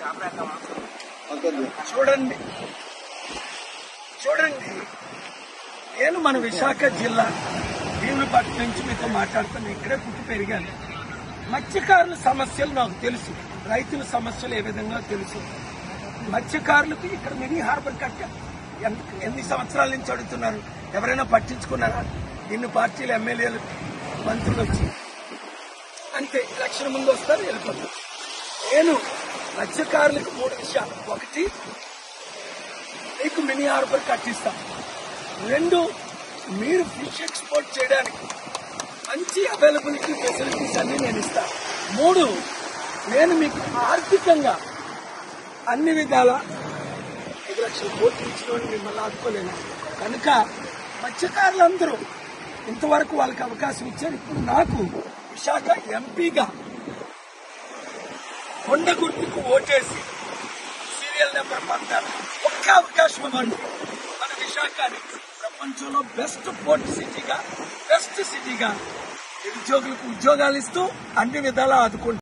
చూడండి చూడండి నేను మన విశాఖ జిల్లా భీములపట్నం నుంచి మీతో మాట్లాడుతాను ఇక్కడే పుట్టి పెరిగాను మత్స్యకారుల సమస్యలు నాకు తెలుసు రైతుల సమస్యలు ఏ విధంగా తెలుసు మత్స్యకారులకు ఇక్కడ మినీ హార్బర్ కట్ట ఎంత- ఎన్ని సంవత్సరాల నుంచి అడుగుతున్నారు ఎవరైనా పట్టించుకున్నారా ఇన్ని పార్టీలు ఎమ్మెల్యేలు మంత్రులు వచ్చి అంతే ఎలక్షన్ ముందు వస్తారు వెళ్ళిపోతారు నేను మత్స్యకారులకు మూడు విషయాలు ఒకటి మీకు మినీ హార్బర్ కట్టిస్తాం రెండు మీరు ఫిష్ ఎక్స్పోర్ట్ చేయడానికి మంచి అవైలబిలిటీ ఫెసిలిటీస్ అన్ని నేను ఇస్తాను మూడు నేను మీకు ఆర్థికంగా అన్ని విధాల ఐదు లక్షల కోట్లు ఇచ్చిన మిమ్మల్ని ఆదుకోలేను కనుక మత్స్యకారులందరూ ఇంతవరకు వాళ్ళకి అవకాశం ఇచ్చారు ఇప్పుడు నాకు విశాఖ ఎంపీగా కొండ గుర్తుకు ఓటేసి సీరియల్ నెంబర్ పంపారు ఒక్క అవకాశం ఇవ్వండి మన విశాఖని ప్రపంచంలో బెస్ట్ పోర్ట్ సిటీగా బెస్ట్ సిటీగా నిరుద్యోగులకు ఉద్యోగాలు ఇస్తూ అన్ని విధాలా ఆదుకుంటారు